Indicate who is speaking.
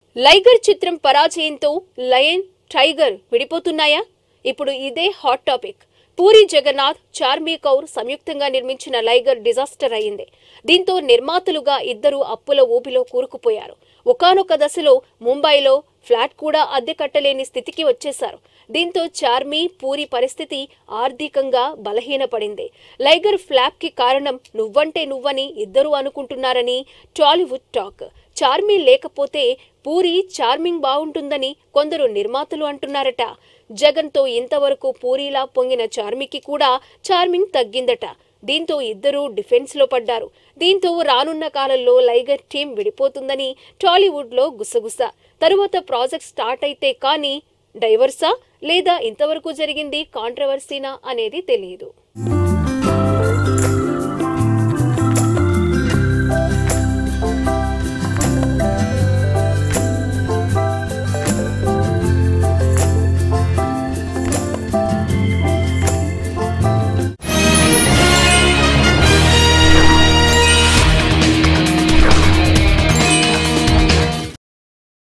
Speaker 1: లైగర్ చిత్రం పరాజయంతో lion tiger విడిపోతున్నాయా ఇప్పుడు ఇదే హాట్ టాపిక్ పూరి జగన్నాథ్ చార్మీ కౌర్ సంయుక్తంగా నిర్మించిన లైగర్ డిజాస్టర్ అయింది దీంతో నిర్మాతలుగా ఇద్దరు అప్పుల ఊపిలో కూరుకుపోయారు ఒకానొక దశలో ముంబైలో ఫ్లాట్ కూడా అద్దె కట్టలేని స్థితికి వచ్చేశారు దీంతో చార్మీ పూరి పరిస్థితి ఆర్థికంగా బలహీనపడింది లైగర్ ఫ్లాప్ కి కారణం నువ్వంటే నువ్వని ఇద్దరు అనుకుంటున్నారని టాలీవుడ్ టాక్ చార్మీ లేకపోతే పూరి చార్మింగ్ బాగుంటుందని కొందరు నిర్మాతలు అంటున్నారట జగన్తో ఇంతవరకు పూరిలా పొంగిన చార్మికి కూడా చార్మింగ్ తగ్గిందట దీంతో ఇద్దరూ డిఫెన్స్ లో పడ్డారు దీంతో రానున్న కాలంలో లైగర్ టీం విడిపోతుందని టాలీవుడ్ లో గుసగుస తరువాత ప్రాజెక్ట్ స్టార్ట్ అయితే కానీ డైవర్సా లేదా ఇంతవరకు జరిగింది కాంట్రవర్సీనా అనేది తెలియదు